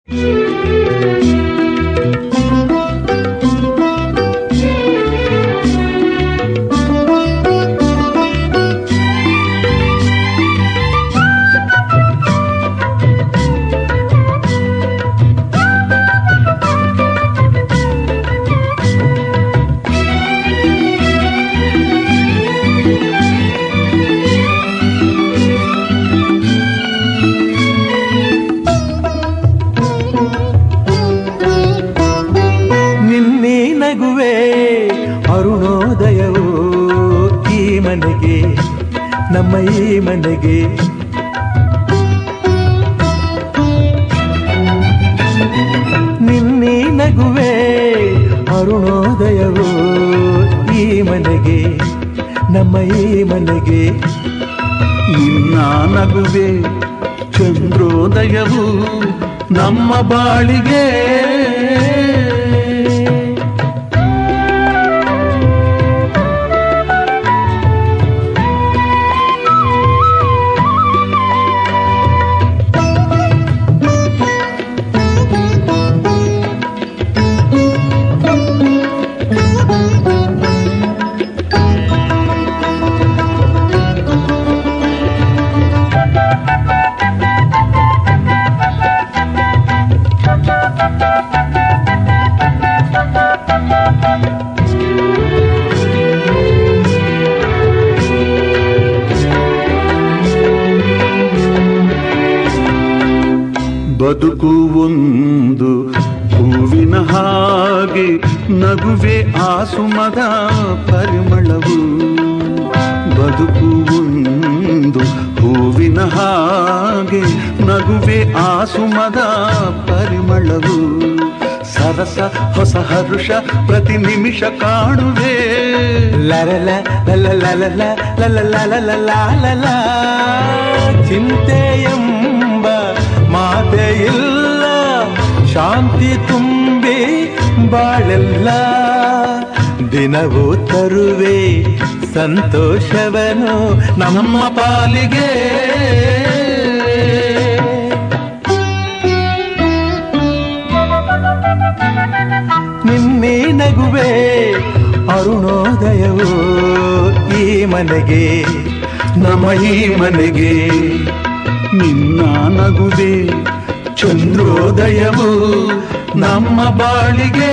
ನಿನ್ನೆ ನಗುವೆ ಅರುಣೋದಯವು ಈ ಮನೆಗೆ ನಮ್ಮ ಈ ಮನೆಗೆ ನಿನ್ನೆ ನಗುವೆ ಅರುಣೋದಯವು ಈ ಮನೆಗೆ ನಮ್ಮ ಈ ಮನೆಗೆ ನಿನ್ನ ನಗುವೆ ಚಂದ್ರೋದಯವು ನಮ್ಮ ಬಾಳಿಗೆ ಬದುಕು ಒಂದು ಹೂವಿನ ಹಾಗೆ ನಗುವೆ ಆಸುಮದ ಪರಿಮಳವು ಬದುಕು ಒಂದು ಹೂವಿನ ಹಾಗೆ ನಗುವೆ ಆಸುಮದ ಪರಿಮಳವು ಸರಸ ಹೊಸ ಹರುಷ ಪ್ರತಿ ನಿಮಿಷ ಕಾಣುವೆ ಲರಲ ಲಲ ಲಲ ಲಲ ಲಲ ಲಲ ಚಿಂತೆ ಎಂಬ ಮಾತೆ ಇಲ್ಲ ಶಾಂತಿ ತುಂಬಿ ಬಾಳೆಲ್ಲ ದಿನವೂ ತರುವೆ ಸಂತೋಷವನು ನಮ್ಮ ಪಾಲಿಗೆ ನಿನ್ನೆ ನಗುವೆ ಅರುಣೋದಯವು ಈ ಮನೆಗೆ ನಮ್ಮ ಈ ಮನೆಗೆ ನಿನ್ನ ನಗುವೆ ಚಂದ್ರೋದಯವು ನಮ್ಮ ಬಾಳಿಗೆ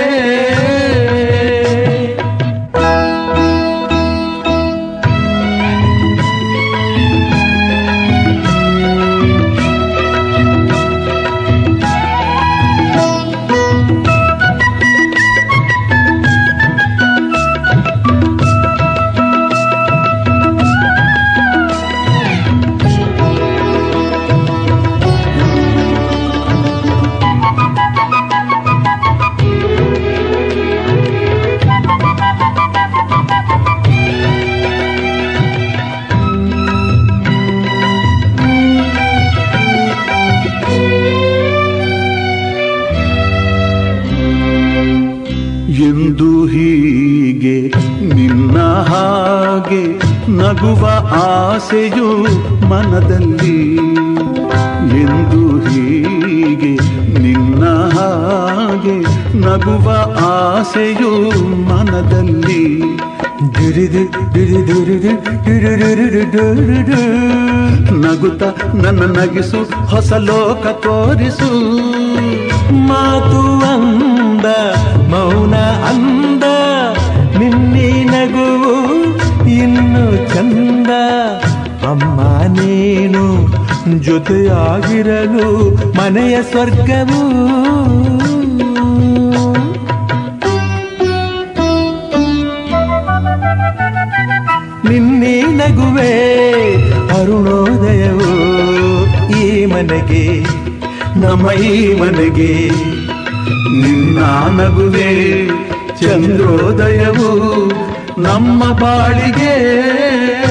ಎಂದು ಹೀಗೆ ನಿನ್ನ ಹಾಗೆ ನಗುವ ಆಸೆಯು ಮನದಲ್ಲಿ ಎಂದು ಹೀಗೆ ನಿನ್ನ ಹಾಗೆ ನಗುವ ಆಸೆಯು ಮನದಲ್ಲಿ ದುರಿದು ದುರಿದು ದುರಿದು ದುರುರುರುರು ದುರುರು. ನಗುತ್ತ ನನ್ನ ನಗಿಸು ಹೊಸ ಲೋಕ ತೋರಿಸು ಮಾತು ಅಂದ ಮೌನ ಅಂದ ನಿನ್ನೆ ನಗುವು ಇನ್ನು ಚಂದ ಅಮ್ಮ ನೀನು ಜೊತೆಯಾಗಿರಲು ಮನೆಯ ಸ್ವರ್ಗವು ನಿನ್ನೆ ನಗುವೆ ಅರುಣೋದಯವು ಈ ಮನೆಗೆ ನಮ್ಮ ಈ ಮನೆಗೆ ನಿನ್ನ ನಗುವೆ ಚಂದ್ರೋದಯವು ನಮ್ಮ ಬಾಳಿಗೆ